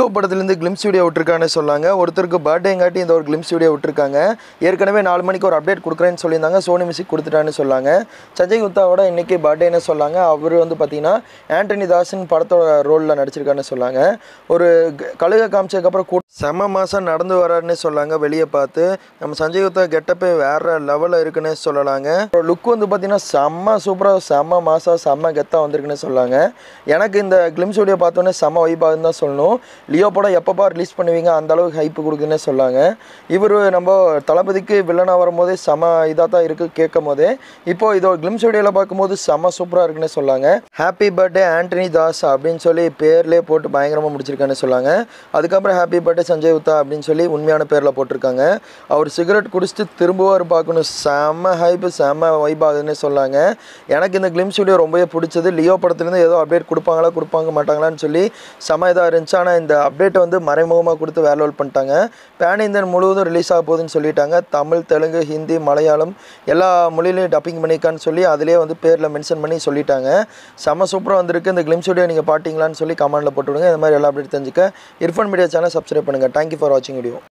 படத்துலேருந்து glimpse video விட்டுருக்கான்னு சொன்னாங்க ஒருத்தருக்கு பர்த்டேங்காட்டி இந்த ஒரு கிளிம்ஸ் வீடியோ விட்டுருக்காங்க ஏற்கனவே நாலு மணிக்கு ஒரு அப்டேட் கொடுக்குறேன்னு சொல்லியிருந்தாங்க சோனி மியூசிக் கொடுத்துட்டான்னு சொன்னாங்க சஞ்சய் குப்தாவோட இன்னைக்கு பர்த்டேன்னு சொன்னாங்க அவர் வந்து பார்த்தீங்கன்னா ஆண்டனி தாசன் படத்தோட ரோலில் நடிச்சிருக்கான்னு சொன்னாங்க ஒரு க- கழுகை காமிச்சதுக்கப்புறம் கூ செம மாதம் நடந்து வராருன்னு சொன்னாங்க வெளியே பார்த்து நம்ம சஞ்சய் குப்தா கெட்டப்பே வேற லெவலில் இருக்குன்னு சொல்லலாங்க லுக் வந்து பார்த்தீங்கன்னா செம்ம சூப்பராக செம்ம மாதம் செம்ம கெத்தாக வந்திருக்குன்னு சொல்லாங்க எனக்கு இந்த கிளிம்ஸ் வீடியோ பார்த்தோன்னே செம்ம வைப்பாகுன்னு தான் சொல்லணும் லியோ படம் எப்பப்பா ரிலீஸ் பண்ணுவீங்க அந்த அளவுக்கு ஹைப்பு கொடுக்குதுன்னே சொல்லாங்க இவர் நம்ம தளபதிக்கு வில்லனாக வரும்போதே செம இதாக தான் இருக்குது கேட்கும் போதே இப்போ இதோ கிளிம்ஸ் வீடியோவில் பார்க்கும்போது செம்ம சூப்பராக இருக்குன்னு சொல்லாங்க ஹாப்பி பர்த்டே ஆண்டனி தாஸ் அப்படின்னு சொல்லி பேர்லேயே போட்டு பயங்கரமாக முடிச்சிருக்கான்னு சொல்லாங்க அதுக்கப்புறம் ஹாப்பி பர்த்டே சஞ்சய் உத்தா அப்படின்னு சொல்லி உண்மையான பேரில் போட்டிருக்காங்க அவர் சிகரெட் குடிச்சிட்டு திரும்பவார் பார்க்கணும் செம்ம ஹைப்பு செம்ம வைப் ஆகுதுன்னு சொல்லாங்க எனக்கு இந்த கிளிம்ஸ் வீடியோ ரொம்பவே பிடிச்சது லியோ படத்துலேருந்து ஏதோ அப்டேட் கொடுப்பாங்களா கொடுப்பாங்க மாட்டாங்களான்னு சொல்லி செம இதாக இருந்துச்சு ஆனால் இந்த அப்டேட்டை வந்து மறைமுகமாக கொடுத்து வேற லெவல் பண்ணிட்டாங்க பேன் இந்தியன் முழுவதும் ரிலீஸ் ஆக போகுதுன்னு சொல்லிட்டாங்க தமிழ் தெலுங்கு ஹிந்தி மலையாளம் எல்லா மொழியிலையும் டப்பிங் பண்ணியிருக்கான்னு சொல்லி அதிலே வந்து பேரில் மென்ஷன் பண்ணி சொல்லிட்டாங்க செம சூப்பராக வந்திருக்கு இந்த கிளிம்ஸ் வீடியோ நீங்கள் பார்த்தீங்களான்னு சொல்லி கமெண்ட்டில் போட்டு விடுங்க இந்த மாதிரி எல்லா அப்டேட் தெரிஞ்சுக்க இர்ஃபன் மீடியா சேனல் சப்ஸ்கிரைப் பண்ணுங்கள் தேங்க்யூ ஃபார் வாட்சிங் வீடியோ